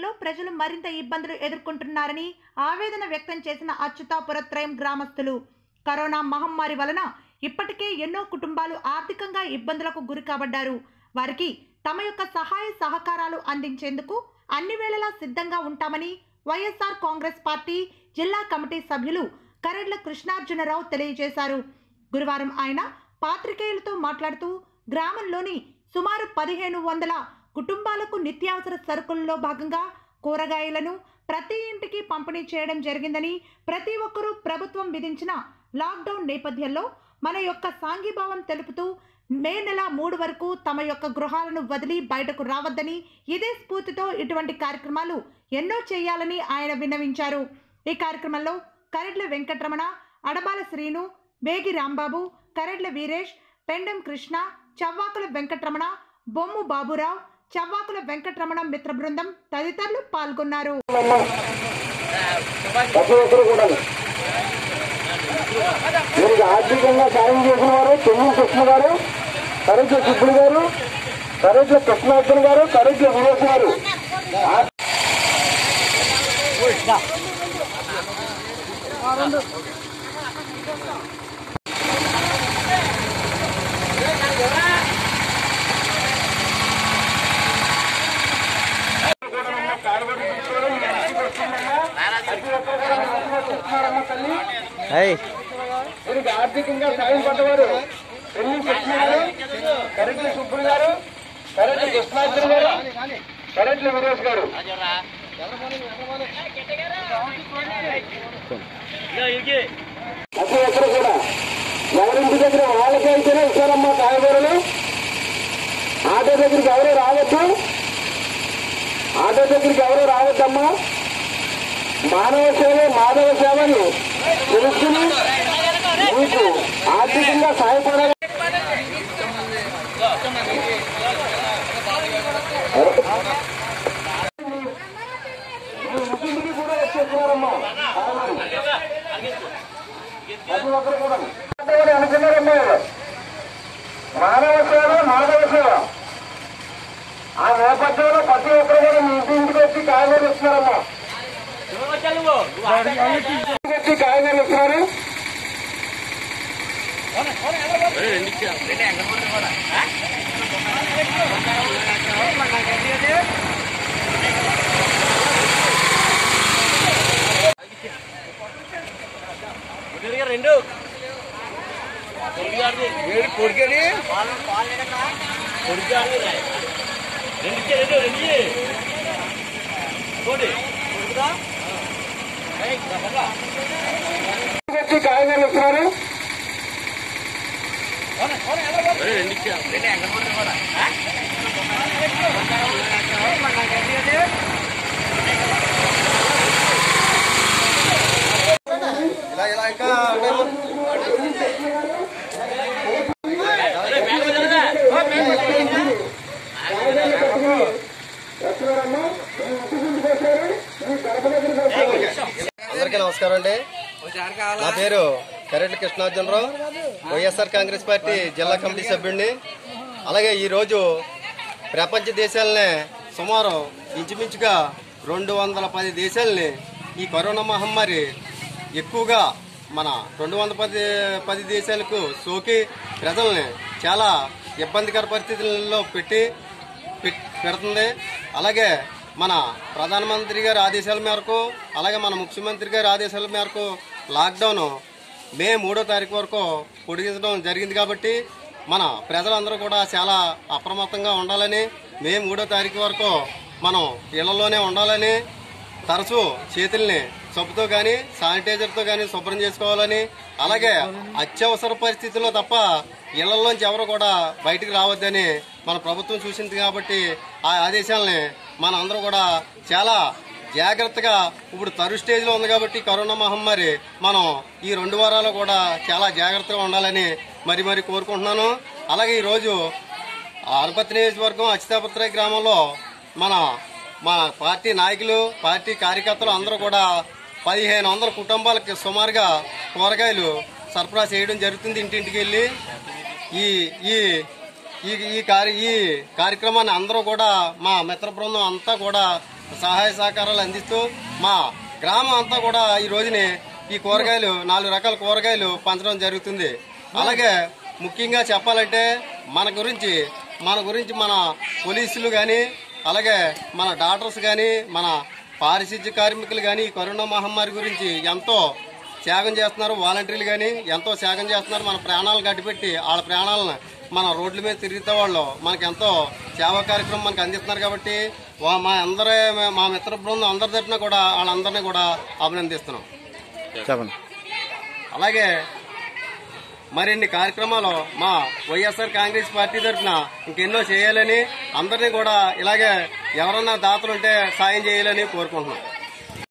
గ్రామాల్లో ప్రజలు మరింత ఇబ్బందులు ఎదుర్కొంటున్నారని ఆవేదన వ్యక్తం చేసిన అచ్యుతాపురత్రయం గ్రామస్తులు కరోనా మహమ్మారి వలన ఇప్పటికే ఎన్నో కుటుంబాలు ఆర్థికంగా ఇబ్బందులకు గురి కాబడ్డారు వారికి తమ యొక్క సహాయ సహకారాలు అందించేందుకు అన్ని వేళలా సిద్ధంగా ఉంటామని వైఎస్ఆర్ కాంగ్రెస్ పార్టీ జిల్లా కమిటీ సభ్యులు కరెడ్ల కృష్ణార్జునరావు తెలియజేశారు గురువారం ఆయన పాత్రికేయులతో మాట్లాడుతూ గ్రామంలోని సుమారు పదిహేను వందల కుటుంబాలకు నిత్యావసర సరుకుల్లో భాగంగా కూరగాయలను ప్రతి ఇంటికి పంపిణీ చేయడం జరిగిందని ప్రతి ఒక్కరూ ప్రభుత్వం విధించిన లాక్డౌన్ నేపథ్యంలో మన యొక్క సాంఘీభావం తెలుపుతూ మే నెల మూడు వరకు తమ యొక్క గృహాలను వదిలి బయటకు రావద్దని ఇదే స్ఫూర్తితో ఇటువంటి కార్యక్రమాలు ఎన్నో చేయాలని ఆయన విన్నవించారు ఈ కార్యక్రమంలో కరెడ్ల వెంకటరమణ అడబాల శ్రీను బేగి రాంబాబు కరెడ్ల వీరేష్ పెండెం కృష్ణ చవ్వాకుల వెంకటరమణ బొమ్ము బాబురావు చవ్వాకుల వెంకటరమణ మిత్ర బృందం తదితరులు పాల్గొన్నారు ప్రతి ఒక్కరు కూడా దీనికి ఆర్థికంగా సాయం చేసిన వారు చెల్లి కృష్ణ గారు కరెక్ట్ సుబ్బుడు గారు కరెక్ట్ కృష్ణార్జున్ గారు కరెక్ట్ వీరేష్ గారు ఆ- దీనికి ఆర్థికంగా సాయం పడ్డవారు పెళ్లి కృష్ణ గారు కరెక్ట్ సుబ్బుడు గారు కరెక్ట్ కృష్ణార్జున్ గారు కరెక్ట్ వీరేష్ గారు ప్రతి ఒక్కరు కూడా ఎవరింటి దగ్గర వాళ్ళకి అయితేనే ఇస్తారమ్మా కాయగూరలు ఆటో దగ్గరికి ఎవరు రావద్దు ఆటో దగ్గరికి ఎవరు రావద్దమ్మా మానవ సేవ మానవ సేవని తెలుసుకుని మీకు ఆర్థికంగా సహాయపడాలి మీ ఇంటింటికి కూడా వచ్చేస్తున్నారమ్మా ప్రతి ఒక్కరు కూడా అంటే అనుకున్నారమ్మా మానవ సేవ మానవ సేవ ఆ నేపథ్యంలో ప్రతి ఒక్కరు కూడా మీ ఇంటి ఇంటికి వచ్చి కాయగూరలు ఇస్తున్నారమ్మా వచ్చి కాయగూరలు ఇస్తున్నారు రెండు కొడుకని కొడుకు రెండు ఇచ్చే రెండు రెండు ఇయ్యి. ఇంకోటి కొడుకుదా ఏయ్, దా పక్క. వచ్చి కాయగూరలు ఇస్తున్నారు రెండు ఇచ్చా రెండు ఎక్కడ కొడుకు కూడా ఆ? ఇలా ఇలా ఇంకా అరే, బ్యాగ్ వదిలేదా? అందరికీ నమస్కారం అండి నా పేరు కరెడ్ల కృష్ణార్జునరావు వైఎస్ఆర్ కాంగ్రెస్ పార్టీ జిల్లా కమిటీ సభ్యుడిని అలాగే ఈరోజు ప్రపంచ దేశాలనే సుమారు ఇంచుమించుగా రెండు వందల పది దేశాలని ఈ కరోనా మహమ్మారి ఎక్కువగా మన రెండు వందల పది పది దేశాలకు సోకి ప్రజల్ని చాలా ఇబ్బందికర పరిస్థితుల్లో పెట్టి పెట్- పెడుతుంది అలాగే మన ప్రధానమంత్రి గారి ఆదేశాల మేరకు అలాగే మన ముఖ్యమంత్రి గారి ఆదేశాల మేరకు లాక్డౌన్ మే మూడో తారీఖు వరకు పొడిగించడం జరిగింది కాబట్టి మన ప్రజలందరూ కూడా చాలా అప్రమత్తంగా ఉండాలని మే మూడో తారీఖు వరకు మనం ఇళ్లలోనే ఉండాలని తరచూ చేతుల్ని సబ్బుతో కానీ శానిటైజర్తో కానీ శుభ్రం చేసుకోవాలని అలాగే అత్యవసర పరిస్థితుల్లో తప్ప ఇళ్లలోంచి ఎవరు కూడా బయటికి రావద్దని మన ప్రభుత్వం చూసింది కాబట్టి ఆ ఆదేశాలని మన అందరూ కూడా చాలా జాగ్రత్తగా ఇప్పుడు తరు స్టేజ్లో ఉంది కాబట్టి కరోనా మహమ్మారి మనం ఈ రెండు వారాలు కూడా చాలా జాగ్రత్తగా ఉండాలని మరి మరి కోరుకుంటున్నాను అలాగే ఈరోజు ఆనపత్తి నియోజకవర్గం అచితాపత్ర గ్రామంలో మన మా పార్టీ నాయకులు పార్టీ కార్యకర్తలు అందరూ కూడా పదిహేను వందల కుటుంబాలకి సుమారుగా కూరగాయలు సరఫరా చేయడం జరుగుతుంది ఇంటింటికి వెళ్ళి ఈ ఈ ఈ ఈ కార్య ఈ కార్యక్రమాన్ని అందరూ కూడా మా మిత్ర బృందం అంతా కూడా సహాయ సహకారాలు అందిస్తూ మా గ్రామం అంతా కూడా ఈ రోజుని ఈ కూరగాయలు నాలుగు రకాల కూరగాయలు పంచడం జరుగుతుంది అలాగే ముఖ్యంగా చెప్పాలంటే మన గురించి మన గురించి మన పోలీసులు కానీ అలాగే మన డాక్టర్స్ కానీ మన పారిశుద్ధ్య కార్మికులు కానీ ఈ కరోనా మహమ్మారి గురించి ఎంతో త్యాగం చేస్తున్నారు వాలంటీర్లు కానీ ఎంతో త్యాగం చేస్తున్నారు మన ప్రాణాలను గడ్డిపెట్టి వాళ్ళ ప్రాణాలను మన రోడ్ల మీద తిరుగుతా వాళ్ళు మనకి ఎంతో సేవా కార్యక్రమం మనకు అందిస్తున్నారు కాబట్టి వా- మా అందరి మా మిత్ర బృందం అందరి తరఫున కూడా వాళ్ళందరినీ కూడా అభినందిస్తున్నాం చెప్పండి అలాగే మరిన్ని కార్యక్రమాలు మా వైఎస్ఆర్ కాంగ్రెస్ పార్టీ తరఫున ఇంకెన్నో చేయాలని అందరినీ కూడా ఇలాగే ఎవరన్నా దాతలుంటే సాయం చేయాలని కోరుకుంటున్నాం